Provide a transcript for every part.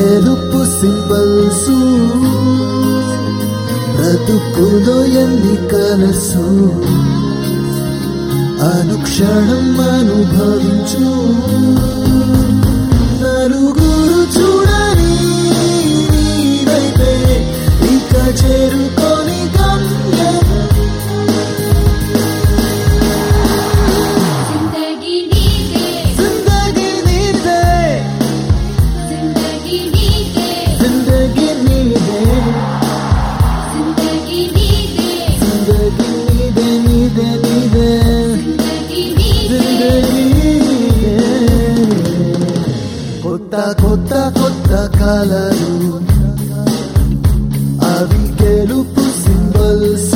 గెలుపు సింబల్స్ బ్రతుకులో ఎన్ని కలసు అనుక్షణం అనుభవించు నలుగురు చూడని నీవైతే ఇక చేరుకొని గమ్యం జిందగీ నీదే జిందగీ నీదే జిందగీ నీదే జిందగీ నీదే జిందగీ నీదే జిందగీ నీదే నీదే నీదే జిందగీ నీదే జిందగీ నీదే కొత్త కొత్త కొత్త కలలు అవి గెలుపు సింబల్స్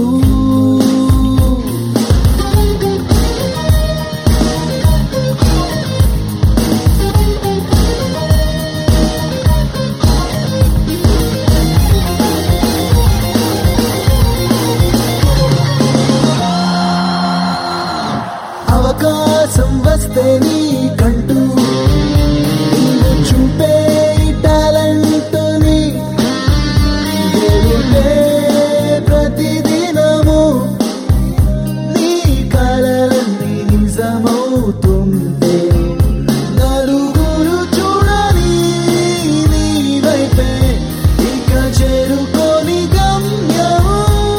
అవకాశం వస్తే నీకంటూ నిన్ను చూపే టాలెంట్ని గెలిపే ప్రతిదినము నీ కలలన్నీ నిజమవుతుంటే నలుగురు చూడని నీ వైపే ఇక చేరుకొని గమ్యం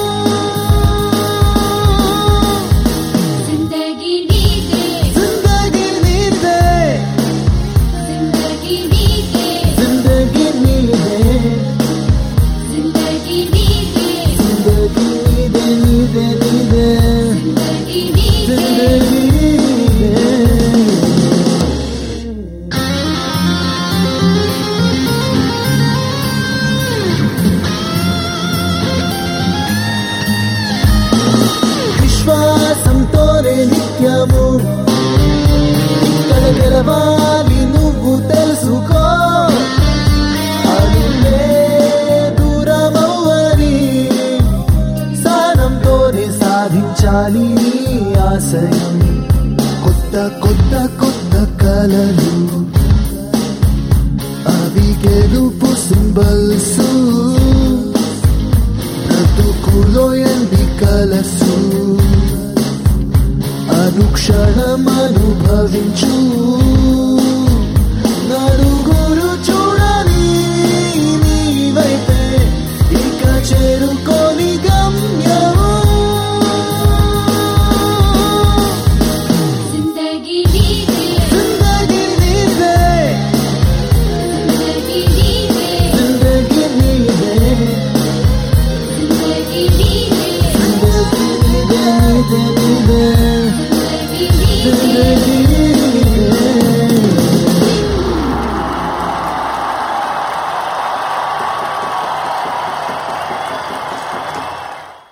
జిందగీ నీదే జిందగీ నీదే జిందగీ నీదే జిందగీ నీదే జిందగీ నీదే జిందగీ నీదే నీదే నీదే జిందగీ నీదే జిందగీ నీదే విశ్వాసంతోనే నిత్యము ఇక్కడ గెలవాలి నువ్వు తెలుసుకో అడుగే దూరమవ్వని సానంతోనే సాధించాలి నీ ఆశయం కొత్త కొత్త కొత్త కలలు అవి గెలుపు సింబల్స్ బ్రతుకులో ఎన్ని కలసు అనుక్షణం అనుభవించు నడు